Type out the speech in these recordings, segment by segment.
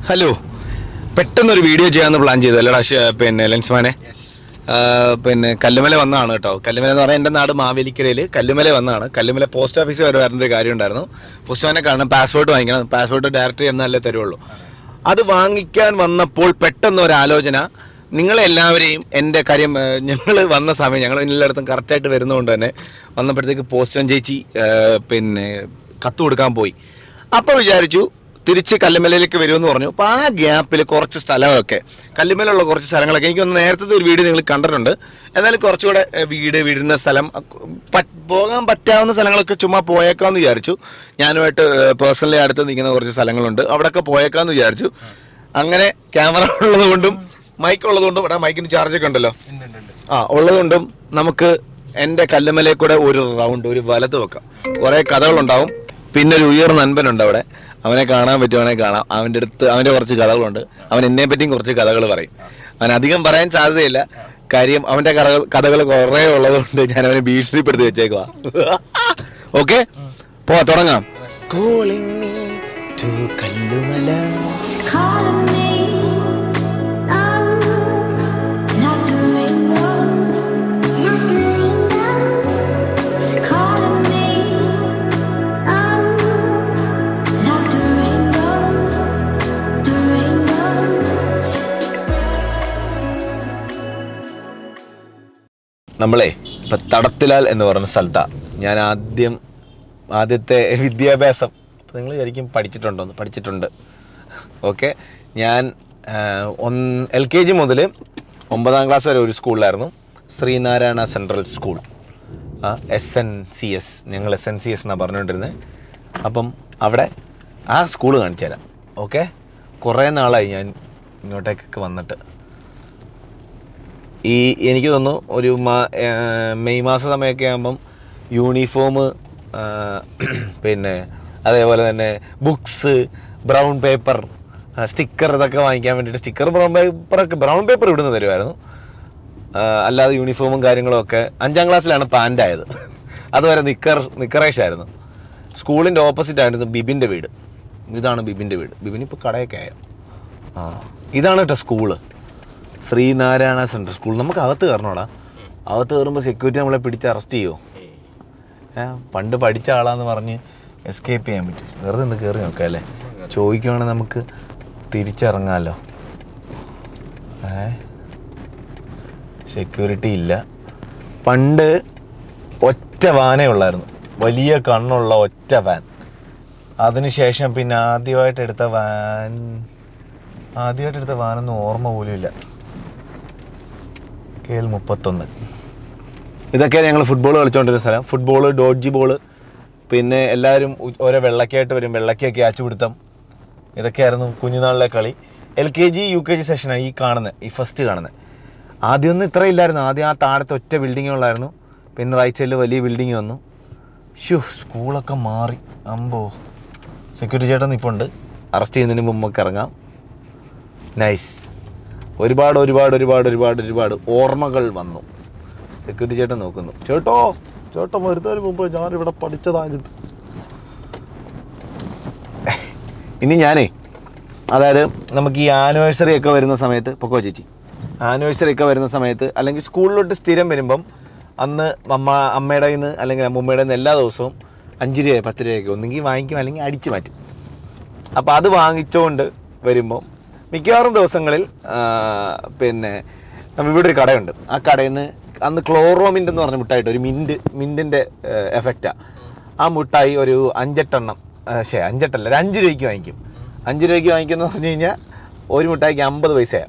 Hello പെട്ടെന്നൊരു video ചെയ്യാമെന്ന് plan ചെയ്തു അല്ലടാ ഷ- പിന്നെ ലെൻസ്മാനെ ആ, പിന്നെ കല്ലുമല വന്നതാണ് കേട്ടോ കല്ലുമല എന്ന് പറഞ്ഞാൽ എൻ്റെ നാട് മാവേലിക്കരയിൽ കല്ലുമല വന്നതാണ് കല്ലുമല പോസ്റ്റ് ഓഫീസിൽ വരെ വരേണ്ട ഒരു കാര്യം ഉണ്ടായിരുന്നു പോസ്റ്റ്മാനെ കാണണം പാസ്പോർട്ട് വാങ്ങിക്കണം പാസ്പോർട്ട് ഡയറക്റ്റ് എന്നാലേ തരുള്ളൂ അത് വാങ്ങിക്കാൻ വന്നപ്പോൾ പെട്ടെന്ന് ഒരു ആലോചന നിങ്ങളെല്ലാവരെയും എൻ്റെ കാര്യം ഞങ്ങൾ വന്ന സമയം ഞങ്ങൾ എല്ലായിടത്തും കറക്റ്റായിട്ട് വരുന്നതുകൊണ്ട് തന്നെ വന്നപ്പോഴത്തേക്ക് പോസ്റ്റ്മാൻ ചേച്ചി ആ, പിന്നെ കത്ത് കൊടുക്കാൻ പോയി അപ്പോൾ വിചാരിച്ചു തിരിച്ച് കല്ലുമലയിലേക്ക് വരുമെന്ന് പറഞ്ഞു അപ്പോൾ ആ ഗ്യാപ്പിൽ കുറച്ച് സ്ഥലമൊക്കെ കല്ലുമലുള്ള കുറച്ച് സ്ഥലങ്ങളൊക്കെ എനിക്കൊന്ന് നേരത്തെ ഒരു വീഡിയോ നിങ്ങൾ കണ്ടിട്ടുണ്ട് എന്നാലും കുറച്ചുകൂടെ ഏഹ്, വീട് വീടുന്ന സ്ഥലം അക്ക് പറ്റ് പോകാൻ പറ്റാവുന്ന സ്ഥലങ്ങളൊക്കെ ചുമ്മാ പോയേക്കാമെന്ന് വിചാരിച്ചു ഞാനുമായിട്ട് പേഴ്സണലി അടുത്ത് നിൽക്കുന്ന കുറച്ച് സ്ഥലങ്ങളുണ്ട് അവിടെയൊക്കെ പോയേക്കാമെന്ന് വിചാരിച്ചു അങ്ങനെ ക്യാമറ ഉള്ളത് കൊണ്ടും മൈക്ക് ഉള്ളത് കൊണ്ടും ഇവിടെ മൈക്കിന് ചാർജ് ഒക്കെ ഉണ്ടല്ലോ ആ ഉള്ളതുകൊണ്ടും നമുക്ക് എൻ്റെ കല്ലുമലയിൽ കൂടെ ഒരു റൗണ്ട് ഒരു വലത്ത് വെക്കാം കുറേ കഥകളുണ്ടാവും പിന്നെ ഒരു ഉയർന്ന നൻപനുണ്ട് അവിടെ അവനെ കാണാൻ പറ്റുവാണെങ്കിൽ കാണാം അവൻ്റെ അടുത്ത് അവൻ്റെ കുറച്ച് കഥകളുണ്ട് അവൻ എന്നെ പറ്റിയും കുറച്ച് കഥകൾ പറയും അവൻ അധികം പറയാൻ സാധ്യതയില്ല കാര്യം അവൻ്റെ കഥകൾ കുറേ ഉള്ളതുകൊണ്ട് ഞാൻ അവനെ ഭീഷണിപ്പെടുത്തി വെച്ചേക്കുവാ ഓക്കെ പോ തുടങ്ങാം Calling me to Kallumala It's calling me. I'm like the rainbow. Like the rainbow. It's calling me. I'm like the rainbow. The rainbow. നമ്മളെ ഇപ്പം തടത്തിലാൽ എന്ന് പറയുന്ന സ്ഥലത്താണ് ഞാൻ ആദ്യം ആദ്യത്തെ വിദ്യാഭ്യാസം ഇപ്പം നിങ്ങൾ ശരിക്കും പഠിച്ചിട്ടുണ്ടോന്ന് പഠിച്ചിട്ടുണ്ട് ഓക്കെ ഞാൻ ഒന്ന് എൽ കെ ജി മുതൽ ഒമ്പതാം ക്ലാസ് വരെ ഒരു സ്കൂളിലായിരുന്നു Sreenarayana central school S N C S ഞങ്ങൾ എസ് എൻ സി എസ് എന്നാണ് പറഞ്ഞുകൊണ്ടിരുന്നത് അപ്പം അവിടെ ആ സ്കൂൾ കാണിച്ചു തരാം ഓക്കെ കുറേ നാളായി ഞാൻ ഇങ്ങോട്ടേക്കൊക്കെ വന്നിട്ട് ഈ എനിക്ക് തോന്നുന്നു ഒരു മാ- ഏ, മെയ് മാസ സമയമൊക്കെ ആകുമ്പം യൂണിഫോം പിന്നെ അതേപോലെ തന്നെ ബുക്സ് ബ്രൗൺ പേപ്പർ സ്റ്റിക്കർ ഇതൊക്കെ വാങ്ങിക്കാൻ വേണ്ടിയിട്ട് സ്റ്റിക്കർ ബ്രൗൺ പേപ്പറൊക്കെ ബ്രൗൺ പേപ്പർ ഇവിടുന്ന് തരുമായിരുന്നു ആ, അല്ലാതെ യൂണിഫോമും കാര്യങ്ങളും ഒക്കെ അഞ്ചാം ക്ലാസ്സിലാണ് പാൻ്റ് ആയത് അതുവരെ നിക്കർ നിക്കറേഷായിരുന്നു സ്കൂളിൻ്റെ ഓപ്പോസിറ്റ് ആയിരുന്നു ബിബിൻ്റെ വീട് ഇതാണ് ബിബിൻ്റെ വീട് ബിബിന് ഇപ്പോൾ കടയൊക്കെ ആയോ ആ ഇതാണ് കേട്ടോ സ്കൂള് ശ്രീനാരായണ സെൻട്രൽ സ്കൂൾ നമുക്ക് അകത്ത് കയറണോടാ അകത്ത് കയറുമ്പോൾ സെക്യൂരിറ്റി നമ്മളെ പിടിച്ച് അറസ്റ്റ് ചെയ്യുമോ ഏ പണ്ട് പഠിച്ച ആളാന്ന് പറഞ്ഞ് എസ്കേപ്പ് ചെയ്യാൻ പറ്റും വെറുതെ ഒന്ന് കയറി നോക്കാം അല്ലേ ചോദിക്കുവാണെങ്കിൽ നമുക്ക് തിരിച്ചിറങ്ങാമല്ലോ ഏ സെക്യൂരിറ്റി ഇല്ല പണ്ട് ഒറ്റ വാനേ ഉള്ളായിരുന്നു വലിയ കണ്ണുള്ള ഒറ്റ വാൻ അതിനുശേഷം പിന്നെ ആദ്യമായിട്ട് എടുത്ത വാൻ ആദ്യമായിട്ട് എടുത്ത വാനൊന്നും ഓർമ്മ പോലും ഇല്ല കെ എൽ മുപ്പത്തൊന്ന് ഇതൊക്കെ ഞങ്ങൾ ഫുട്ബോൾ കളിച്ചുകൊണ്ടിരുന്ന സ്ഥലം ഫുട്ബോൾ ഡോഡ്ജി ബോള് പിന്നെ എല്ലാവരും ഉ- ഓരോ വെള്ളക്കായിട്ട് വരും വെള്ളക്ക ക്യാച്ച് പിടുത്തം ഇതൊക്കെയായിരുന്നു കുഞ്ഞുനാളിലെ കളി L K G U K G സെഷനാണ് ഈ കാണുന്നത് ഈ ഫസ്റ്റ് കാണുന്നത് ആദ്യമൊന്നും ഇത്ര ഇല്ലായിരുന്നു ആദ്യം ആ താഴത്തെ ഒറ്റ ബിൽഡിംഗ് ഉള്ളായിരുന്നു പിന്നെ റൈറ്റ് സൈഡിൽ വലിയ ബിൽഡിംഗ് വന്നു ഷൂ സ്കൂളൊക്കെ മാറി അമ്പോ സെക്യൂരിറ്റി ചേട്ടൻ ഇപ്പോൾ ഉണ്ട് അറസ്റ്റ് ചെയ്യുന്നതിന് മുമ്പ് നമുക്ക് ഇറങ്ങാം നൈസ് ഒരുപാട് ഒരുപാട് ഒരുപാട് ഒരുപാട് ഒരുപാട് ഓർമ്മകൾ വന്നു സെക്യൂരിറ്റി ചേട്ടൻ നോക്കുന്നു ചേട്ടോ ചേട്ടൻ വരുന്നതിന് മുമ്പ് ഞാനിവിടെ പഠിച്ചതായത് ഇനി ഞാനേ അതായത് നമുക്ക് ഈ ആനിവേഴ്സറി ഒക്കെ വരുന്ന സമയത്ത് പൊക്കോ ചേച്ചി ആനിവേഴ്സറി ഒക്കെ വരുന്ന സമയത്ത് അല്ലെങ്കിൽ സ്കൂളിലോട്ട് സ്ഥിരം വരുമ്പം അന്ന് അമ്മ അമ്മയുടെ കയ്യിൽ നിന്ന് അല്ലെങ്കിൽ അമ്മൂമ്മയുടെ നിന്ന് എല്ലാ ദിവസവും അഞ്ച് രൂപ പത്ത് രൂപയൊക്കെ ഒന്നെങ്കിൽ വാങ്ങിക്കും അല്ലെങ്കിൽ അടിച്ചു മാറ്റും അപ്പോൾ അത് വാങ്ങിച്ചുകൊണ്ട് വരുമ്പോൾ മിക്കവാറും ദിവസങ്ങളിൽ ആ, പിന്നെ നമ്മ ഇവിടെ ഒരു കടയുണ്ട് ആ കടയിൽ നിന്ന് അന്ന് ക്ലോറോമിൻ്റ് എന്ന് പറഞ്ഞ മുട്ടായിട്ട് ഒരു മിൻറ്റ് മിൻറ്റിൻ്റെ എഫക്റ്റാണ് ആ മുട്ടായി ഒരു അഞ്ചെട്ടെണ്ണം ശേ അഞ്ചെട്ടല്ല ഒരു അഞ്ച് രൂപയ്ക്ക് വാങ്ങിക്കും അഞ്ച് രൂപയ്ക്ക് വാങ്ങിക്കുന്നു പറഞ്ഞു കഴിഞ്ഞാൽ ഒരു മുട്ടായിക്ക് അമ്പത് പൈസയാണ്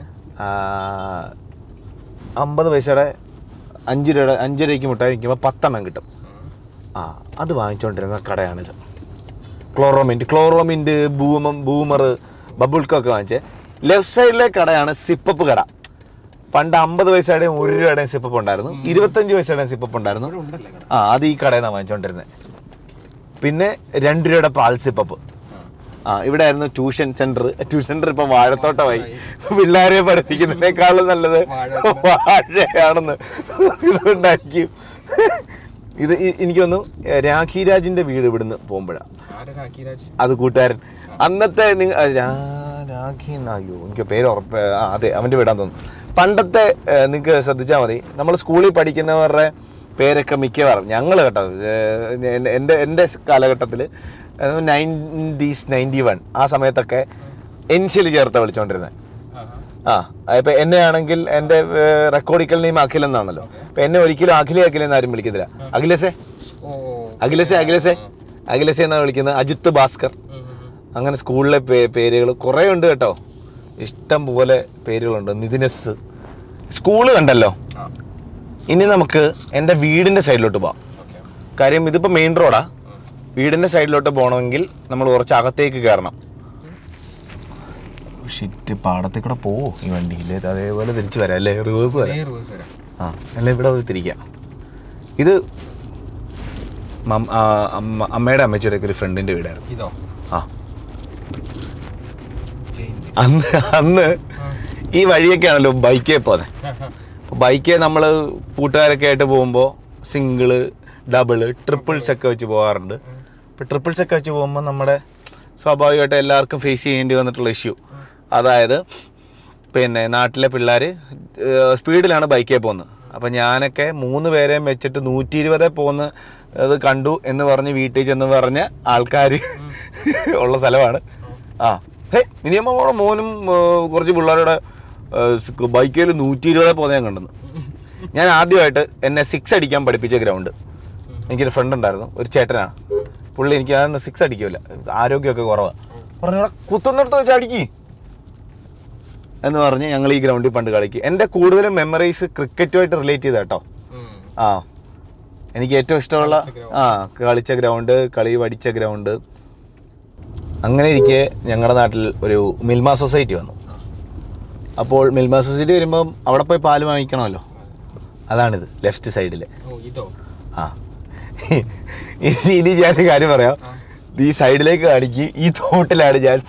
അമ്പത് പൈസയുടെ അഞ്ച് രൂപയുടെ അഞ്ച് രൂപയ്ക്ക് മുട്ടായി വാങ്ങിക്കുമ്പോൾ പത്തെണ്ണം കിട്ടും ആ അത് വാങ്ങിച്ചുകൊണ്ടിരുന്ന കടയാണിത് ക്ലോറോമിൻറ്റ് ക്ലോറോമിൻറ്റ് ബൂമം ബൂമർ ബബിൾക്കൊക്കെ വാങ്ങിച്ച് ലെഫ്റ്റ് സൈഡിലെ കടയാണ് സിപ്പപ്പ് കട പണ്ട് അമ്പത് പൈസയുടെയും ഒരു രൂപയുടെയും സിപ്പപ്പ് ഉണ്ടായിരുന്നു ഇരുപത്തഞ്ച് പൈസയുടെയും സിപ്പപ്പ് ഉണ്ടായിരുന്നു ആ അത് ഈ കടയിൽ നിന്നാണ് വാങ്ങിച്ചുകൊണ്ടിരുന്നത് പിന്നെ രണ്ട് രൂപയുടെ പാൽ സിപ്പപ്പ് ആ ഇവിടെ ആയിരുന്നു ട്യൂഷൻ സെന്റർ ട്യൂഷൻ സെന്റർ ഇപ്പൊ വാഴത്തോട്ടമായി പിള്ളേരെ പഠിപ്പിക്കുന്നതിനേക്കാളും നല്ലത് വാഴയാണെന്ന് ഇതുകൊണ്ടായിരിക്കും ഇത് ഇ- എനിക്ക് തോന്നുന്നു രാഖി രാജിന്റെ വീട് ഇവിടുന്ന് പോകുമ്പോഴാണ് അത് കൂട്ടുകാരൻ അന്നത്തെ നിങ്ങ രാഖി രാഖി നായോ എനിക്ക് പേര് ഉറപ്പ് ആ അതെ അവൻ്റെ വീടാൻ തോന്നുന്നു പണ്ടത്തെ നിങ്ങൾക്ക് ശ്രദ്ധിച്ചാൽ മതി നമ്മൾ സ്കൂളിൽ പഠിക്കുന്നവരുടെ പേരൊക്കെ മിക്കവാറും ഞങ്ങൾ കേട്ടോ ഏഹ്, എൻ്റെ- എൻ്റെ എൻ്റെ കാലഘട്ടത്തിൽ നയൻറ്റീസ് നയൻറ്റി വൺ ആ സമയത്തൊക്കെ എൻഷ്യൽ ചേർത്ത് വിളിച്ചുകൊണ്ടിരുന്നത് ആ ഇപ്പം എന്നെ ആണെങ്കിൽ എൻ്റെ റെക്കോർഡിക്കൽ നെയിം അഖിൽ എന്നാണല്ലോ അപ്പം എന്നെ ഒരിക്കലും അഖിലെ അഖിലെ എന്ന് ആരും വിളിക്കുന്നില്ല അഖിലേസേ ഓ അഖിലേസേ അഖിലേസേ അഖിലേസേ എന്നാണ് വിളിക്കുന്നത് അജിത്ത് ഭാസ്കർ അങ്ങനെ സ്കൂളിലെ പേ പേരുകൾ കുറേ ഉണ്ട് കേട്ടോ ഇഷ്ടം പോലെ പേരുകളുണ്ട് നിതിനസ് സ്കൂള് കണ്ടല്ലോ ആ ഇനി നമുക്ക് എൻ്റെ വീടിൻ്റെ സൈഡിലോട്ട് പോവാം ഓക്കെ കാര്യം ഇതിപ്പോൾ മെയിൻ റോഡാ വീടിൻ്റെ സൈഡിലോട്ട് പോകണമെങ്കിൽ നമ്മൾ കുറച്ച് അകത്തേക്ക് കയറണം ഷിറ്റ് പാടത്തിൽ കൂടെ പോവോ ഈ വണ്ടിയിൽ അതേപോലെ തിരിച്ച് വരാം അല്ലേ റിവേഴ്സ് വരാം നേരെ റിവേഴ്സ് വരാം ആ അല്ല ഇവിടെ ഒരു തിരിക്കാം ഇത് മം- ആ, അമ്മ അമ്മയുടെ അമ്മച്ചിയുടെ ഒക്കെ ഒരു ഫ്രണ്ടിൻ്റെ വീടായിരുന്നു ഇതോ ആ ചെയിൻ അന്ന് അന്ന് ഈ വഴിയൊക്കെ ആണല്ലോ ബൈക്കേ പോകുന്നത് ബൈക്കേ നമ്മൾ കൂട്ടുകാരൊക്കെ ആയിട്ട് പോകുമ്പോൾ സിംഗിള് ഡബിള് ട്രിപ്പിൾസ് ഒക്കെ വെച്ച് പോകാറുണ്ട് ഇപ്പം ട്രിപ്പിൾസ് ഒക്കെ വെച്ച് പോകുമ്പോൾ നമ്മുടെ സ്വാഭാവികമായിട്ട് എല്ലാവർക്കും ഫേസ് ചെയ്യേണ്ടി വന്നിട്ടുള്ള ഇഷ്യൂ അതായത് പിന്നെ നാട്ടിലെ പിള്ളേർ സ്പീഡിലാണ് ബൈക്കേ പോകുന്നത് അപ്പം ഞാനൊക്കെ മൂന്ന് പേരെയും വെച്ചിട്ട് നൂറ്റി ഇരുപത് പോകുന്ന അത് കണ്ടു എന്ന് പറഞ്ഞ് വീട്ടിൽ ചെന്ന് പറഞ്ഞ ആൾക്കാർ ഉള്ള സ്ഥലമാണ് ആ ഹേ മിനിമം കൂടെ മോനും ഏ, കുറച്ച് പിള്ളേരുടെ ബൈക്കിൽ നൂറ്റി ഇരുപത് പോകുന്ന ഞാൻ കണ്ടെന്ന് ഞാൻ ആദ്യമായിട്ട് എന്നെ സിക്സ് അടിക്കാൻ പഠിപ്പിച്ച ഗ്രൗണ്ട് എനിക്കൊരു ഫ്രണ്ട് ഉണ്ടായിരുന്നു ഒരു ചേട്ടനാണ് പുള്ളി എനിക്ക് അതൊന്ന് സിക്സ് അടിക്കില്ല ആരോഗ്യമൊക്കെ കുറവാണ് പറഞ്ഞു "എടാ, കുത്തുന്നിടത്ത് വെച്ച് അടിക്കി എന്ന് പറഞ്ഞ് ഞങ്ങൾ ഈ ഗ്രൗണ്ടിൽ പണ്ട് കളിക്കും എൻ്റെ കൂടുതലും മെമ്മറീസ് ക്രിക്കറ്റുമായിട്ട് റിലേറ്റ് ചെയ്ത കേട്ടോ ആ എനിക്ക് ഏറ്റവും ഇഷ്ടമുള്ള ആ കളിച്ച ഗ്രൗണ്ട് കളി പഠിച്ച ഗ്രൗണ്ട് അങ്ങനെ ഇരിക്കെ ഞങ്ങളുടെ നാട്ടിൽ ഒരു മിൽമ സൊസൈറ്റി വന്നു അപ്പോൾ മിൽമ സൊസൈറ്റി വരുമ്പം അവിടെ പോയി പാല് വാങ്ങിക്കണമല്ലോ അതാണിത് ലെഫ്റ്റ് സൈഡിൽ ഓ ഇതോ ആ ഇനി ഇനി ഞാൻ ഒരു കാര്യം പറയാം ഈ സൈഡിലേക്ക് കാണിക്ക് ഈ തോട്ടിലാണ് ഞാൻ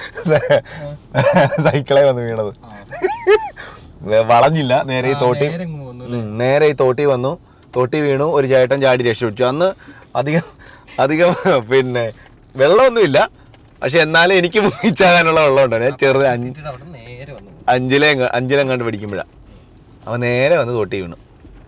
സൈക്കിളെ വന്ന് വീണത് വളഞ്ഞില്ല നേരെ ഈ തോട്ടി നേരെ ഇങ്ങ് വന്നു ഉം, നേരെ ഈ തോട്ടി വന്നു തോട്ടി വീണു ഒരു ചേട്ടൻ ചാടി രക്ഷപിടിച്ചു അന്ന് അധികം അധികം പിന്നെ വെള്ളമൊന്നുമില്ല പക്ഷെ എന്നാലും എനിക്ക് മുങ്ങിച്ചാകാനുള്ള വെള്ളമുണ്ട് ഞാൻ ചെറുത് അഞ്ച് എന്നിട്ട് അവിടെ നേരെ വന്നു അഞ്ചിലെ അഞ്ചിലെങ്ങാണ്ട് പഠിക്കുമ്പോഴാണ് അവൻ നേരെ വന്ന് തോട്ടി വീണു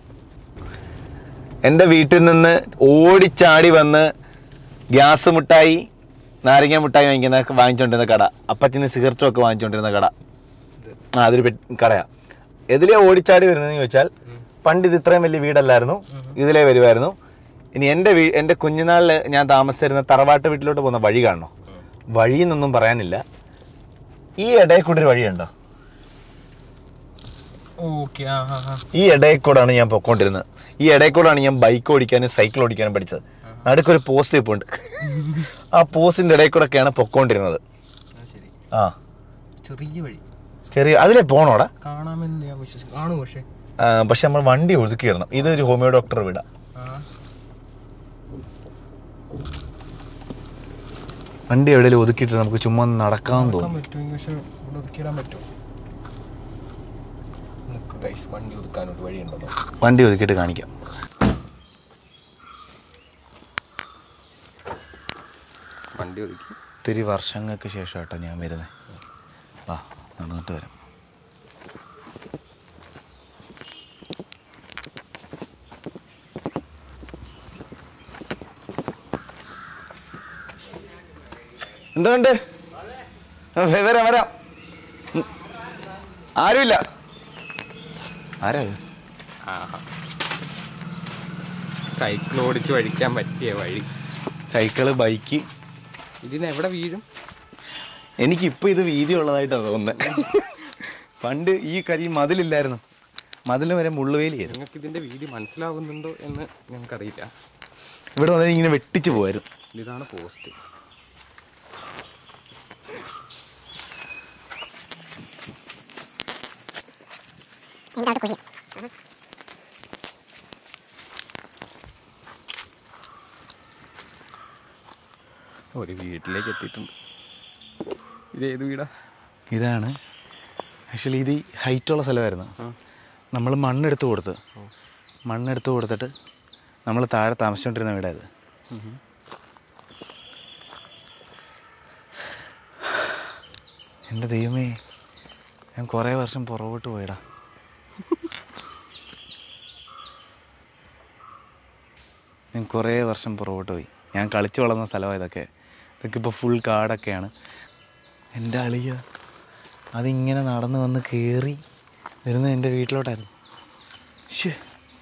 എൻ്റെ വീട്ടിൽ നിന്ന് ഓടിച്ചാടി വന്ന് ഗ്യാസ് മുട്ടായി നാരങ്ങ മുട്ടായി വാങ്ങിക്കുന്ന വാങ്ങിച്ചുകൊണ്ടിരുന്ന കട അപ്പച്ചന് സിഗരറ്റും ഒക്കെ വാങ്ങിച്ചുകൊണ്ടിരുന്ന കട ആ അതൊരു പെ- കടയാ എതിലേ ഓടിച്ചാടി വരുന്നതെന്ന് ചോദിച്ചാൽ പണ്ട് ഇത് ഇത്രയും വലിയ വീടല്ലായിരുന്നു ഇതിലേ വരുമായിരുന്നു ഇനി എൻ്റെ വീ എൻ്റെ കുഞ്ഞുനാളിൽ ഞാൻ താമസിച്ചിരുന്ന തറവാട്ട് വീട്ടിലോട്ട് പോകുന്ന വഴി കാണണം വഴിയെന്നൊന്നും പറയാനില്ല ഈ ഇടയിൽ കൂടെ ഒരു വഴിയുണ്ടോ ഓക്കെ ആ ആ ആ ഈ ഇടയിൽ കൂടാണ് ഞാൻ പൊക്കോണ്ടിരുന്നത് ഈ ഇടയിൽ കൂടാണ് ഞാൻ ബൈക്ക് ഓടിക്കാനും സൈക്കിൾ ഓടിക്കാനും പഠിച്ചത് നടുക്കൊരു പോസ്റ്റ് ഇപ്പോൾ ഉണ്ട് ആ പോസ്റ്റിൻ്റെ ഇടയിൽ കൂടെ ഒക്കെയാണ് പൊക്കോണ്ടിരുന്നത് ആ, ശരി ആ ചെറിയ വഴി ചെറിയ അതിലേ പോണോടാ കാണാമെന്ന് ഞാൻ വിശ്വസിക്കും കാണും പക്ഷേ ആ, പക്ഷെ നമ്മൾ വണ്ടി ഒതുക്കിയിടണം ഇതൊരു ഹോമിയോ ഡോക്ടർ വീടാ ആ വണ്ടി എവിടെയെങ്കിലും ഒതുക്കിയിട്ട് നമുക്ക് ചുമ്മാ ഒന്ന് നടക്കാൻ നടക്കാൻ തോന്നും പറ്റുമെങ്കിൽ പക്ഷെ ഇവിടെ ഒതുക്കിയിടാൻ പറ്റുമോ നമുക്ക് ഗൈസ് വണ്ടി ഒതുക്കാനൊരു വഴിയുണ്ടോ നോക്കാം. വണ്ടി ഒതുക്കിയിട്ട് കാണിക്കാം വണ്ടി ഒതുക്കി ഒത്തിരി വർഷങ്ങൾക്ക് ശേഷം കേട്ടോ ഞാൻ വരുന്നത് ആ നടന്നിട്ട് വരാം എന്തുകൊണ്ട് ആ, വേ- വരാം വരാം ഉം. ആരുമില്ല ആരാ ഇത്? സൈക്കിൾ ഓടിച്ച് വഴിക്കാൻ പറ്റിയ വഴി സൈക്കിള് ബൈക്ക് ഇതിന് എവിടെ വീഴും എനിക്കിപ്പോൾ ഇത് വീതി ഉള്ളതായിട്ടാണ് തോന്നുന്നത് പണ്ട് ഈ കരി മതിലില്ലായിരുന്നു മതിലിന് വരെ മുള്ളുവേലിയായിരുന്നു നിങ്ങൾക്ക് ഇതിന്റെ വീതി മനസ്സിലാവുന്നുണ്ടോ എന്ന് ഞങ്ങൾക്കറിയില്ല ഇവിടെ വന്നാൽ ഇങ്ങനെ വെട്ടിച്ച് പോയായിരുന്നു ഇതാണ് പോസ്റ്റ് ഒരു വീട്ടിലേക്ക് എത്തിയിട്ടുണ്ട് ഇത് ഏത് വീടാ ഇതാണ് ആക്ച്വലി ഇത് ഹൈറ്റുള്ള സ്ഥലമായിരുന്നു നമ്മൾ മണ്ണെടുത്ത് കൊടുത്ത് മണ്ണെടുത്ത് കൊടുത്തിട്ട് നമ്മൾ താഴെ താമസിച്ചുകൊണ്ടിരുന്ന വീടായത് എൻ്റെ ദൈവമേ ഞാൻ കുറേ വർഷം പുറകോട്ട് പോയടാ ഞാൻ കുറേ വർഷം പുറകോട്ട് പോയി ഞാൻ കളിച്ചു വളർന്ന സ്ഥലമാണ് ഇതൊക്കെ ഇതൊക്കെ ഇപ്പോൾ ഫുൾ കാടൊക്കെയാണ് എൻ്റെ അളിയ അതിങ്ങനെ നടന്ന് വന്ന് കയറി വരുന്നത് എൻ്റെ വീട്ടിലോട്ടായിരുന്നു ശ്ശേ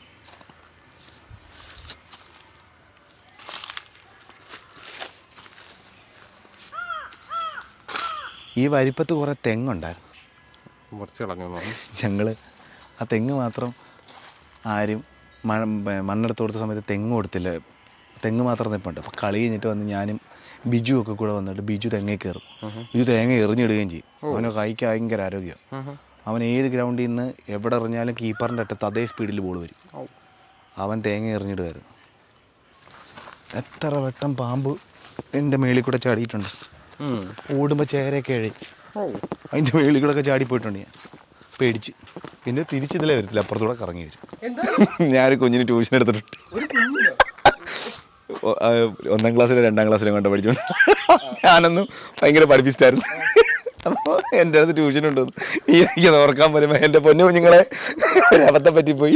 ഈ വരിപ്പത്ത് കുറേ തെങ്ങുണ്ടായിരുന്നു മുറിച്ച് കളഞ്ഞു പറഞ്ഞു ഞങ്ങൾ ആ തെങ്ങ് മാത്രം ആരും മഴ ബ- മണ്ണെടുത്ത് കൊടുത്ത സമയത്ത് തെങ്ങ് കൊടുത്തില്ല തെങ്ങ് മാത്രം നിൽപ്പുണ്ട് അപ്പോൾ കളി കഴിഞ്ഞിട്ട് വന്ന് ഞാനും ബിജു ഒക്കെ കൂടെ വന്നിട്ട് ബിജു തെങ്ങയിൽ കയറും ബിജു തേങ്ങ എറിഞ്ഞിടുകയും ചെയ്യും അവന് കൈക്ക് ഭയങ്കര ആരോഗ്യം അവൻ ഏത് ഗ്രൗണ്ടിൽ നിന്ന് എവിടെ എറിഞ്ഞാലും കീപ്പറിൻ്റെ അറ്റത്ത് അതേ സ്പീഡിൽ ബോൾ വരും അവൻ തേങ്ങ എറിഞ്ഞിടുമായിരുന്നു എത്ര വട്ടം പാമ്പ് എൻ്റെ മേളിൽ കൂടെ ചാടിയിട്ടുണ്ട് ഓടുമ്പോൾ ചേരയൊക്കെ എഴി അതിൻ്റെ മേളിൽ കൂടെ ഒക്കെ ചാടിപ്പോയിട്ടുണ്ട് ഞാൻ പേടിച്ച് പിന്നെ തിരിച്ചിതിലേ വരത്തില്ല അപ്പുറത്തൂടെ കറങ്ങി വരും ഞാനൊരു കുഞ്ഞിന് ട്യൂഷൻ എടുത്തിട്ടുണ്ട് ഒ- ആ, ഒന്നാം ക്ലാസ്സിലും രണ്ടാം ക്ലാസ്സിലും കൊണ്ട് പഠിച്ചോണ്ട് ഞാനൊന്നും ഭയങ്കര പഠിപ്പിച്ചായിരുന്നു അപ്പോൾ എൻ്റെ അടുത്ത് ട്യൂഷൻ ഉണ്ടെന്ന് ഈ എനിക്ക് ഓർക്കാൻ പോലും വയ്യ. എൻ്റെ പൊന്നു കുഞ്ഞുങ്ങളെ ഒരബദ്ധം പറ്റിപ്പോയി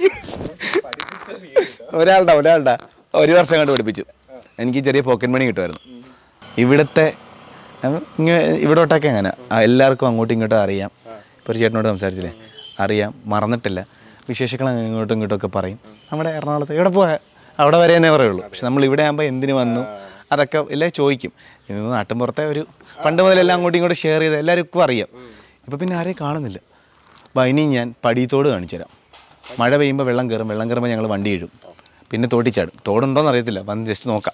ഒരാളുടെ ഒരാളുടെ ഒരു വർഷം കണ്ട് പഠിപ്പിച്ചു എനിക്ക് ചെറിയ പോക്കറ്റ് മണി കിട്ടുമായിരുന്നു ഇവിടുത്തെ അഹ് ഇങ്ങനെ ഇവിടോട്ടൊക്കെ അങ്ങനെ ആ, എല്ലാവർക്കും അങ്ങോട്ടും ഇങ്ങോട്ടും അറിയാം ഇപ്പോൾ ഒരു ചേട്ടനോട് സംസാരിച്ചില്ലേ അറിയാം മറന്നിട്ടില്ല വിശേഷങ്ങൾ അങ്ങോട്ടും ഇങ്ങോട്ടും ഒക്കെ പറയും നമ്മുടെ എറണാകുളത്ത് എവിടെ പോയാ അവിടെ വരെ എന്നേ പറയുള്ളൂ പക്ഷെ നമ്മൾ ഇവിടെ ആകുമ്പോൾ എന്തിനു വന്നു അതൊക്കെ എല്ലാം ചോദിക്കും ഇന്ന് നാട്ടിൻപുറത്തെ ഒരു പണ്ട് മുതലെല്ലാം അങ്ങോട്ടും ഇങ്ങോട്ടും ഷെയർ ചെയ്ത് എല്ലാവർക്കും അറിയാം ഇപ്പോൾ പിന്നെ ആരെയും കാണുന്നില്ല അപ്പോൾ ഇനി ഞാൻ പടിത്തോട് കാണിച്ചു തരാം മഴ പെയ്യുമ്പോൾ വെള്ളം കയറും വെള്ളം കയറുമ്പോൾ ഞങ്ങൾ വണ്ടി ഇടും പിന്നെ തോട്ടിച്ചാടും തോടുണ്ടോയെന്ന് അറിയത്തില്ല വന്ന് ജസ്റ്റ് നോക്കാം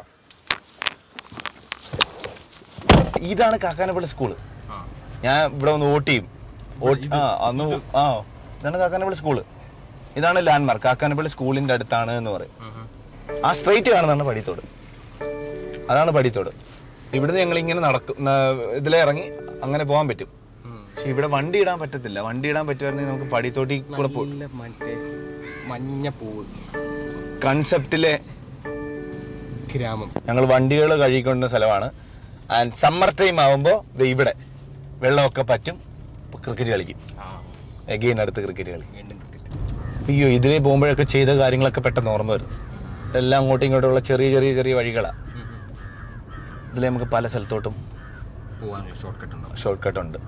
ഇതാണ് കാക്കാനപ്പള്ളി സ്കൂള് ഞാൻ ഇവിടെ വന്ന് വോട്ട് ചെയ്യും വോട്ട് ആ അന്ന് വോ- ആ ഇതാണ് കാക്കാനപ്പള്ളി സ്കൂള് ഇതാണ് ലാൻഡ്മാർക്ക് കാക്കാനപ്പള്ളി സ്കൂളിൻ്റെ അടുത്താണ് എന്ന് പറയും ആ സ്ട്രെയിറ്റ് കാണുന്നതാണ് പടിത്തോട് അതാണ് പടിത്തോട് ഇവിടുന്ന് ഞങ്ങൾ ഇങ്ങനെ നടക്കും ന- ഇതിലേ ഇറങ്ങി അങ്ങനെ പോകാൻ പറ്റും പക്ഷെ ഇവിടെ വണ്ടി ഇടാൻ പറ്റത്തില്ല വണ്ടി ഇടാൻ പറ്റുമായിരുന്നെങ്കിൽ നമുക്ക് പടിത്തോട്ടി കൂടെ പോ നല്ല മറ്റേ മഞ്ഞ പൂവ് കൺസെപ്റ്റിലെ ഗ്രാമം ഞങ്ങൾ വണ്ടികൾ കഴുകിക്കൊണ്ട സ്ഥലമാണ് ആൻഡ് സമ്മർ ടൈം ആകുമ്പോൾ ഇവിടെ വെള്ളമൊക്കെ പറ്റും ക്രിക്കറ്റ് കളിക്കും ആ എഗെയിൻ അടുത്ത് ക്രിക്കറ്റ് കളി വീണ്ടും cricket. അയ്യോ ഇതിലേ പോകുമ്പോഴൊക്കെ ചെയ്ത കാര്യങ്ങളൊക്കെ പെട്ടെന്ന് ഓർമ്മ വരും എല്ലാം അങ്ങോട്ടും ഇങ്ങോട്ടുള്ള ചെറിയ ചെറിയ ചെറിയ വഴികളാണ് ഉം, ഉം. ഇതിൽ നമുക്ക് പല സ്ഥലത്തോട്ടും പോവാൻ ഷോർട്ട് കട്ട് ഉണ്ടാവും ഷോർട്ട് കട്ട് ഉണ്ട്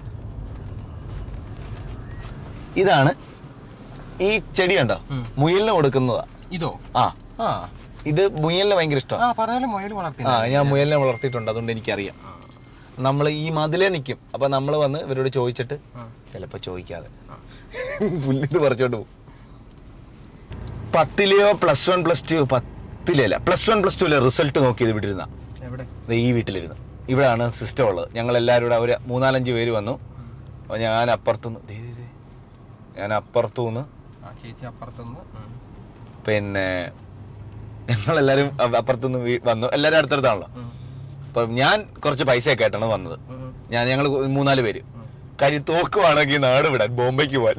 ഇതാണ് ഈ ചെടി ഉണ്ടോ ഉം. മുയലിന് കൊടുക്കുന്നതാ ഇതോ ആ ആ ഇത് മുയലിന് ഭയങ്കര ആ ഇഷ്ടമാണ് പറഞ്ഞാലും മുയൽ വളർത്തി ആ ഞാൻ മുയലിനെ വളർത്തിയിട്ടുണ്ട് അതുകൊണ്ട് എനിക്കറിയാം നമ്മൾ ഈ മതിലേ നിൽക്കും അപ്പം നമ്മൾ വന്ന് ഇവരോട് ചോദിച്ചിട്ട് ചിലപ്പോൾ ചോദിക്കാതെ പുല്ലിത് പറിച്ചോണ്ട് പോകും പത്തിലെയോ പ്ലസ് വൺ പ്ലസ് ടു പത്തിലല്ല പ്ലസ് വൺ പ്ലസ് ടുവിലെ റിസൾട്ട് നോക്കിയത് ഇവിടെ ഇരുന്ന എവിടെ ഈ വീട്ടിലിരുന്ന് ഇവിടെയാണ് സിസ്റ്റം ഉള്ളത് ഞങ്ങൾ എല്ലാവരും കൂടെ ഒരു മൂന്നാലഞ്ച് പേര് വന്നു അപ്പോൾ ഞാൻ അപ്പുറത്തുനിന്ന് ദേ, ദേ, ദേ. ഞാൻ അപ്പുറത്തുനിന്ന് ആ ചേച്ചി അപ്പുറത്തുനിന്ന് ഉം. പിന്നെ ഞങ്ങളെല്ലാവരും അ- അപ്പുറത്തുനിന്ന് വീ- വന്നു എല്ലാവരും അടുത്തടുത്താണല്ലോ ഉം. അപ്പം ഞാൻ കുറച്ച് പൈസയൊക്കെ ആയിട്ടാണ് വന്നത് ഉം. ഞാൻ ഞങ്ങൾ മൂന്നാല് പേര് കാര്യം തോക്കുവാണെങ്കിൽ നാട് വിടാൻ ബോംബെക്ക് പോവാൻ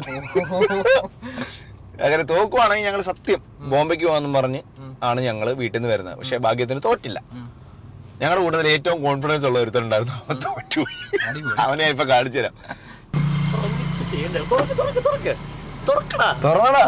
അങ്ങനെ തോക്കുവാണെങ്കിൽ ഞങ്ങൾ സത്യം ബോംബെക്ക് പോകാമെന്നും പറഞ്ഞ് ആണ് ഞങ്ങൾ വീട്ടിൽ നിന്ന് വരുന്നത് പക്ഷേ ഭാഗ്യത്തിന് തോറ്റില്ല ഉം. ഞങ്ങളുടെ കൂട്ടത്തിൽ ഏറ്റവും കോൺഫിഡൻസ് ഉള്ള ഒരുത്തരുണ്ടായിരുന്നു അവൻ തോറ്റു അടിപൊളി. അവനെ ഞാൻ ഇപ്പൊ കാണിച്ചു തരാം തുറന്നടാ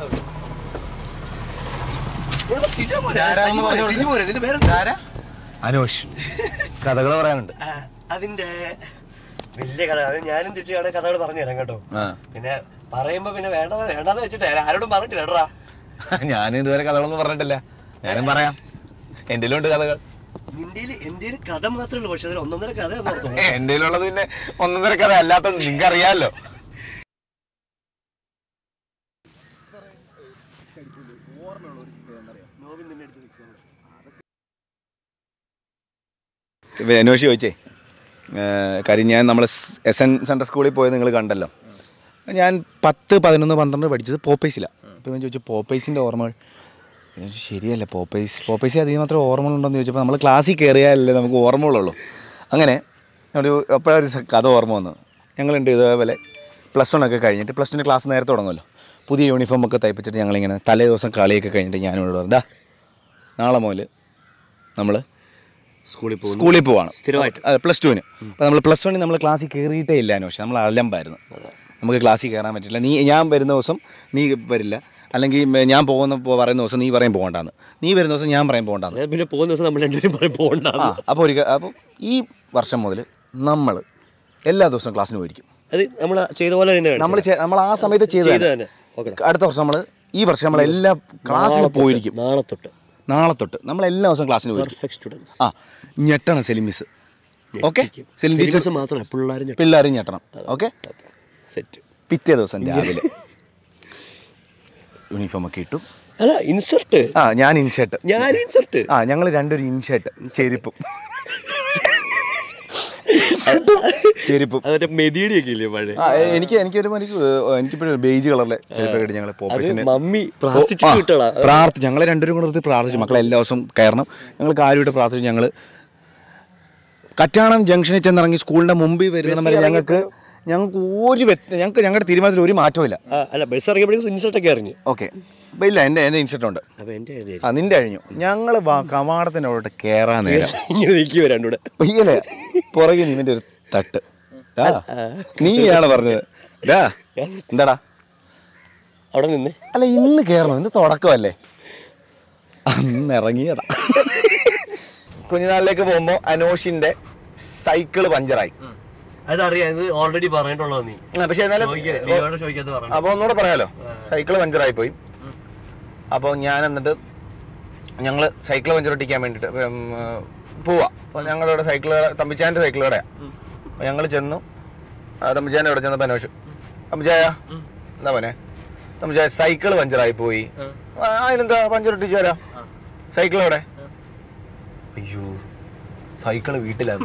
ഇതാരാണെന്ന് പറഞ്ഞോളൂ. ഇതാരാ? അനോഷ് കഥകൾ പറയാനുണ്ട് ആ, അതിന്റെ വലിയ കഥ അത് ഞാനും തിരിച്ചു കാണാൻ കഥകൾ പറഞ്ഞു തരാം കേട്ടോ ആ പിന്നെ പറയുമ്പോ പിന്നെ വേണ്ട വേണ്ടെന്ന് വെച്ചിട്ട് ആരോടും പറഞ്ഞിട്ടില്ല കേട്ടോ ഞാൻ ഇതുവരെ കഥകളൊന്നും പറഞ്ഞിട്ടില്ല ഞാനും പറയാം എൻ്റെ ഉണ്ട് കഥകൾ നിന്റെ എന്റെ കഥ മാത്രമേ ഉള്ളൂ പക്ഷെ അതിൽ ഒന്നൊന്നര കഥ എന്ന് ഓർത്തു എൻ്റെ ഉള്ളത് പിന്നെ ഒന്നൊന്നര കഥ അല്ലാത്തോണ്ട് നിങ്ങൾക്ക് അറിയാമല്ലോ അന്വേഷി ചോദിച്ചേ ഏഹ് കാര്യം ഞാൻ നമ്മൾ എസ് എൻ സെൻട്രൽ സ്കൂളിൽ പോയത് നിങ്ങൾ കണ്ടല്ലോ ഞാൻ പത്ത് പതിനൊന്ന് പന്ത്രണ്ട് പഠിച്ചത് പോപ്പൈസിലാണ് അപ്പോൾ ഞാൻ ചോദിച്ചു പോപ്പൈസിൻ്റെ ഓർമ്മകൾ ഞാൻ ചോദിച്ചു ശരിയല്ല പോപ്പൈസ് പോപ്പൈസിൽ അധികം മാത്രം ഓർമ്മകളുണ്ടോയെന്ന് ചോദിച്ചപ്പോൾ നമ്മൾ ക്ലാസ്സിൽ കയറിയാലല്ലേ നമുക്ക് ഓർമ്മകളുള്ളൂ അങ്ങനെ ഒരു അപ്പോഴൊരു സ- കഥ ഓർമ്മ വന്നു ഞങ്ങളുണ്ട് ഇതേപോലെ പ്ലസ് വൺ ഒക്കെ കഴിഞ്ഞിട്ട് പ്ലസ് ടുവിൻ്റെ ക്ലാസ് നേരത്തെ തുടങ്ങുമല്ലോ പുതിയ യൂണിഫോം ഒക്കെ തയ്പ്പിച്ചിട്ട് ഞങ്ങളിങ്ങനെ തലേ ദിവസം കളിയൊക്കെ കഴിഞ്ഞിട്ട് ഞാനിവിടെ പറഞ്ഞു "ഡാ, നാളെ മുതൽ നമ്മൾ സ്കൂളിൽ പോകുന്നു സ്കൂളിൽ പോവാണ് സ്ഥിരമായിട്ട്. അതെ പ്ലസ് ടുവിന് അപ്പോൾ നമ്മൾ പ്ലസ് വണ്ണിൽ നമ്മൾ ക്ലാസ്സിൽ കയറിയിട്ടേ ഇല്ല പക്ഷേ നമ്മൾ അലമ്പായിരുന്നു നമുക്ക് ക്ലാസ്സിൽ കയറാൻ പറ്റില്ല നീ ഞാൻ വരുന്ന ദിവസം നീ വരില്ല അല്ലെങ്കിൽ മ- ഞാൻ പോകുന്ന പോ- പറയുന്ന ദിവസം നീ പറയും പോകണ്ടെന്ന് നീ വരുന്ന ദിവസം ഞാൻ പറയും പോകണ്ടെന്ന് ഞാൻ പിന്നെ പോകുന്ന ദിവസം നമ്മൾ രണ്ടുപേരും പറയും പോകണ്ട ആ അപ്പോൾ ഒരു അപ്പോൾ ഈ വർഷം മുതൽ നമ്മൾ എല്ലാ ദിവസവും ക്ലാസ്സിന് പോയിരിക്കും അത് നമ്മൾ ചെയ്ത പോലെ തന്നെ നമ്മൾ നമ്മൾ ആ സമയത്ത് ചെയ്ത് ചെയ്ത് തന്നെ ഓക്കെ അടുത്ത വർഷം നമ്മൾ ഈ വർഷം നമ്മൾ എല്ലാ ക്ലാസ്സിന് പോയിരിക്കും നാളെ തൊട്ട് നാളെ തൊട്ട് നമ്മൾ എല്ലാ ദിവസവും ക്ലാസ്സിന് പോയിരിക്കും പെർഫെക്റ്റ് സ്റ്റുഡൻസ് ആ ഞെട്ടണം Selim miss okay Selim teacher മാത്രമല്ല പിള്ളേരും പിള്ളേരും ഞെട്ടണം ഓക്കെ സെറ്റ് പിറ്റേ ദിവസം രാവിലെ യൂണിഫോം ഒക്കെ ഇട്ടു അല്ല ഇൻസർട്ട് ആ ഞാൻ ഇൻഷർട്ട് ഞാൻ ഇൻസർട്ട് ആ ഞങ്ങൾ രണ്ടൊരു ഇൻഷർട്ട് ചെരുപ്പും ചെരുപ്പും അതൊക്കെ മെതിയടിയൊക്കെ ഇല്ലേ മഴ ആ എ- എനിക്ക് എനിക്കൊരു എനിക്ക് എനിക്കിപ്പോഴും ബേജ് കളറിലെ ചെരുപ്പൊക്കെ ഇട്ട് ഞങ്ങൾ അത് പോപ്പേഴ്സിന് മമ്മി പ്രാർത്ഥിച്ചു ആ, കിട്ടടാ പ്രാർത്ഥിച്ചു ഞങ്ങൾ രണ്ടുപേരും കൂടെ നിർത്തി പ്രാർത്ഥിച്ചു മക്കളെ എല്ലാ ദിവസവും കയറണം ഞങ്ങൾ കാര്യമായിട്ട് പ്രാർത്ഥിച്ചു ഞങ്ങൾ കറ്റാണം ജംഗ്ഷനിൽ ചെന്നിറങ്ങി സ്കൂളിന്റെ മുമ്പിൽ വരുന്ന വരെ ഞങ്ങൾക്ക് ഞങ്ങൾക്ക് ഒരു വ്യത്യ ഞങ്ങൾക്ക് ഞങ്ങളുടെ തീരുമാനത്തിൽ ഒരു മാറ്റവും ഇല്ല ആ, അല്ല ബസ് ഇറങ്ങിയപ്പോഴേക്കും ഇൻസർട്ടൊക്കെ ഇറങ്ങി ഓക്കെ ഇല്ല എൻ്റെ എൻ്റെ ഇൻസ്റ്റന്റ് ഉണ്ട് അപ്പൊ എന്റെ idea. ആ നിന്റെ കഴിഞ്ഞു ഞങ്ങൾ കവാടത്തിൻ്റെ അവിടെ കയറാൻ നേരം ഇങ്ങനെ നിൽക്കുക രണ്ടൂടെ ഇങ്ങനെ പുറകെ നിന്റെ ഒരു തട്ട് ആ, നീയാണ് പറഞ്ഞത് ഡാ എന്താടാ അവിടെ നിന്ന് അല്ല ഇന്ന് കയറണം ഇന്ന് തുടക്കമല്ലേ അന്ന് ഇറങ്ങിയതാ കുഞ്ഞുനാളിലേക്ക് പോകുമ്പോ അനോഷിന്റെ സൈക്കിള് പഞ്ചറായി അതറിയാം ഇത് ഓൾറെഡി പറഞ്ഞിട്ടുള്ളത് നീ പക്ഷെ എന്നാലും ചോദിക്കാൻ- നീയോട് ചോദിക്കാത്ത പറഞ്ഞു അപ്പൊ ഒന്നുകൂടെ പറയാലോ സൈക്കിള് പഞ്ചറായി പോയി അപ്പോൾ ഞാൻ എന്നിട്ട് ഞങ്ങൾ സൈക്കിൾ പഞ്ചർ ഒട്ടിക്കാൻ വേണ്ടിയിട്ട് ഉം, പോവാ അപ്പോൾ ഞങ്ങളുടെ ഇവിടെ സൈക്കിൾ കട തമ്പിച്ചാൻ്റെ സൈക്കിൾ കടയാണ് അപ്പോൾ ഞങ്ങൾ ചെന്നു ആ, തമ്പിച്ചാൻ്റെ അവിടെ ചെന്നപ്പോൾ അന്വേഷിച്ചു തമ്പിച്ചായ എന്താ മോനെ തമ്പിച്ചായ സൈക്കിൾ പഞ്ചറായി പോയി ആ, അതിനെന്താ പഞ്ചർ ഒട്ടിച്ചു തരാം സൈക്കിൾ എവിടെ അയ്യോ സൈക്കിള് വീട്ടിലാണ്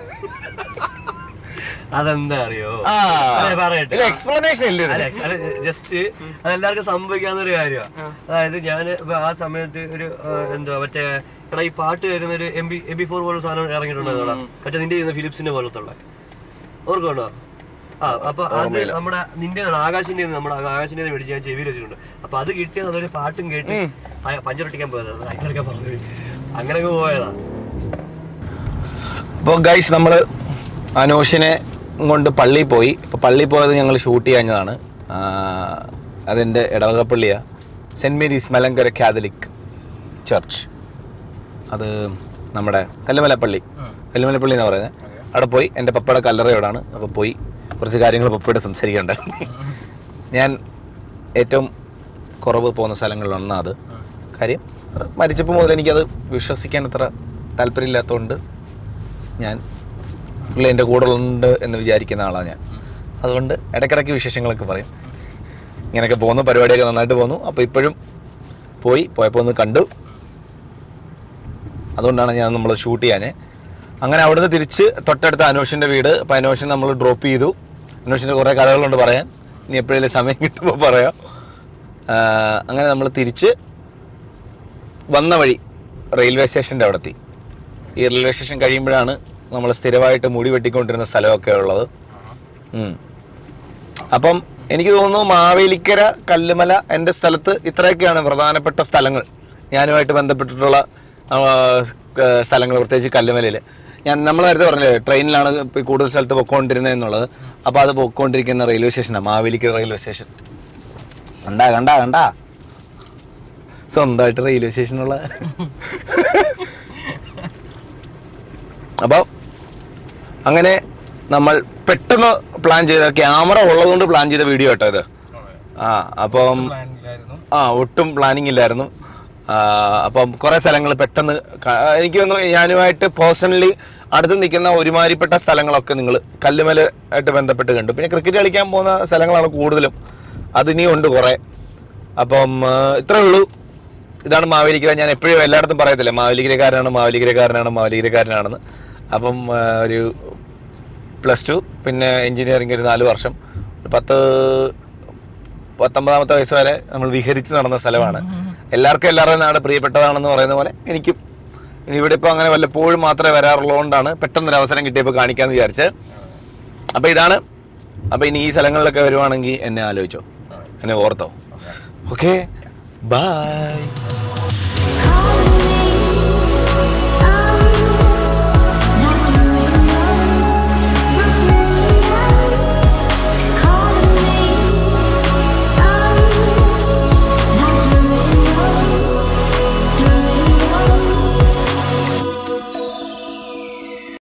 അതെന്താ അറിയോ ആ. അതെ, പറയട്ടെ ഇത് explanation ഇല്ലേ ഇതിന്? ജസ്റ്റ് അതെല്ലാവർക്കും സംഭവിക്കാവുന്ന ഒരു കാര്യമാണ് അതായത് ഞാൻ ആ സമയത്ത് ഒരു ആ, എന്തുവാ മറ്റേ എടാ ഈ പാട്ട് വരുന്ന ഒരു M B M B four പോലുള്ള സാധനം ഇറങ്ങിയിട്ടുണ്ടോ മറ്റേ നിന്റെ ചെയ്യുന്ന ഫിലിപ്സിന്റെ പോലത്തുള്ള ഓർക്കുണ്ടോ ആ അപ്പൊ അത് നമ്മുടെ നിന്റെ ആകാശിന്റെ നമ്മുടെ ആകാശിന്റെ മേടിച്ച് ഞാൻ ചെവിയിൽ വെച്ചിട്ടുണ്ട് അപ്പൊ അത് കിട്ടിയ നല്ലൊരു പാട്ടും കേട്ട് പഞ്ചറൊട്ടിക്കാൻ പോയതാ അതിനൊക്കെ പറഞ്ഞു അങ്ങനെ പോയതാ അപ്പോൾ ഗൈസ് നമ്മൾ അനോഷിനെ കൊണ്ട് പള്ളിയിൽ പോയി ഇപ്പോൾ പള്ളിയിൽ പോയത് ഞങ്ങൾ ഷൂട്ട് ചെയ്യാഞ്ഞതാണ് അതിൻ്റെ ഇടവകപ്പള്ളിയാണ് Saint Mary's Malankara Catholic Church അത് നമ്മുടെ കല്ലുമല പള്ളി കല്ലുമല പള്ളി എന്ന് പറയുന്നത് അവിടെ പോയി എൻ്റെ പപ്പയുടെ കല്ലറയോടാണ് അപ്പോൾ പോയി കുറച്ച് കാര്യങ്ങൾ പപ്പയോട് സംസാരിക്കേണ്ട ഞാൻ ഏറ്റവും കുറവ് പോകുന്ന സ്ഥലങ്ങളിലൊന്നാ അത് കാര്യം അത് മരിച്ചപ്പോൾ മുതൽ എനിക്കത് വിശ്വസിക്കാൻ അത്ര താല്പര്യമില്ലാത്തതുകൊണ്ട് ഞാൻ പുള്ളി എൻ്റെ കൂടെ ഉണ്ട് എന്ന് വിചാരിക്കുന്ന ആളാണ് ഞാൻ അതുകൊണ്ട് ഇടയ്ക്കിടയ്ക്ക് വിശേഷങ്ങളൊക്കെ പറയും ഇങ്ങനെയൊക്കെ പോകുന്നു പരിപാടിയൊക്കെ നന്നായിട്ട് പോകുന്നു അപ്പോൾ ഇപ്പോഴും പോയി പോയപ്പോൾ ഒന്ന് കണ്ടു അതുകൊണ്ടാണ് ഞാൻ നമ്മൾ ഷൂട്ട് ചെയ്യാൻ അങ്ങനെ അവിടുന്ന് തിരിച്ച് തൊട്ടടുത്ത അനോഷിൻ്റെ വീട് അപ്പോൾ അനോഷൻ നമ്മൾ ഡ്രോപ്പ് ചെയ്തു അനോഷിൻ്റെ കുറേ കഥകളുണ്ട് പറയാൻ ഇനി എപ്പോഴേലും സമയം കിട്ടുമ്പോൾ പറയാം ആ, അങ്ങനെ നമ്മൾ തിരിച്ച് വന്ന വഴി റെയിൽവേ സ്റ്റേഷൻ്റെ അവിടെ എത്തി ഈ റെയിൽവേ സ്റ്റേഷൻ കഴിയുമ്പോഴാണ് നമ്മൾ സ്ഥിരമായിട്ട് മുടി വെട്ടിക്കൊണ്ടിരുന്ന സ്ഥലമൊക്കെ ഉള്ളത് ഉം. അപ്പം എനിക്ക് തോന്നുന്നു മാവേലിക്കര കല്ലുമല എൻ്റെ സ്ഥലത്ത് ഇത്രയൊക്കെയാണ് പ്രധാനപ്പെട്ട സ്ഥലങ്ങൾ ഞാനുമായിട്ട് ബന്ധപ്പെട്ടിട്ടുള്ള ആ, ക- സ്ഥലങ്ങൾ പ്രത്യേകിച്ച് കല്ലുമലയിൽ ഞാൻ നമ്മൾ നേരത്തെ പറഞ്ഞില്ലേ ട്രെയിനിലാണ് ഇപ്പോൾ കൂടുതൽ സ്ഥലത്ത് പൊക്കോണ്ടിരുന്നത് എന്നുള്ളത് അപ്പോൾ അത് പൊക്കോണ്ടിരിക്കുന്ന റെയിൽവേ സ്റ്റേഷനാണ് മാവേലിക്കര റെയിൽവേ സ്റ്റേഷൻ കണ്ടാ കണ്ടാ കണ്ടാ സ്വന്തമായിട്ട് റെയിൽവേ സ്റ്റേഷനുള്ള അപ്പോൾ അങ്ങനെ നമ്മൾ പെട്ടെന്ന് പ്ലാൻ ചെയ്ത ക്യാമറ ഉള്ളതുകൊണ്ട് പ്ലാൻ ചെയ്ത വീഡിയോ കേട്ടോ ഇത് ആ അപ്പം പ്ലാനിലായിരുന്നു ആ ഒട്ടും പ്ലാനിങ് ഇല്ലായിരുന്നു ആ, അപ്പം കുറേ സ്ഥലങ്ങൾ പെട്ടെന്ന് ക- എനിക്ക് തോന്നുന്നു ഞാനുമായിട്ട് പേഴ്സണലി അടുത്ത് നിൽക്കുന്ന ഒരുമാതിരിപ്പെട്ട സ്ഥലങ്ങളൊക്കെ നിങ്ങൾ കല്ലുമല ആയിട്ട് ബന്ധപ്പെട്ട് കണ്ടു പിന്നെ ക്രിക്കറ്റ് കളിക്കാൻ പോകുന്ന സ്ഥലങ്ങളാണ് കൂടുതലും അതിനിയും ഉണ്ട് കുറേ അപ്പം ആ, ഇത്രേ ഉള്ളൂ ഇതാണ് മാവേലിക്കര ഞാൻ എപ്പോഴും എല്ലായിടത്തും പറയത്തില്ല മാവേലിക്കരക്കാരനാണ് മാവേലിക്കരക്കാരനാണ് മാവേലിക്കരക്കാരനാണെന്ന് അപ്പം ആ, ഒരു പ്ലസ് ടു പിന്നെ എഞ്ചിനീയറിംഗ് ഒരു നാല് വർഷം ഒരു പത്ത് പത്തൊമ്പതാമത്തെ വയസ്സ് വരെ നമ്മൾ വിഹരിച്ച് നടന്ന സ്ഥലമാണ് എല്ലാവർക്കും എല്ലാവരുടെയും നാട് പ്രിയപ്പെട്ടതാണെന്ന് പറയുന്ന പോലെ എനിക്കും ഇനി ഇവിടെ ഇപ്പോൾ അങ്ങനെ വല്ലപ്പോഴും മാത്രമേ വരാറുള്ളതുകൊണ്ടാണ് പെട്ടെന്നൊരു അവസരം കിട്ടിയപ്പോൾ കാണിക്കാമെന്ന് വിചാരിച്ചത് അപ്പോൾ ഇതാണ് അപ്പോൾ ഇനി ഈ സ്ഥലങ്ങളിലൊക്കെ വരുവാണെങ്കിൽ എന്നെ ആലോചിച്ചോ എന്നെ ഓർത്തോ ഓക്കെ ബൈ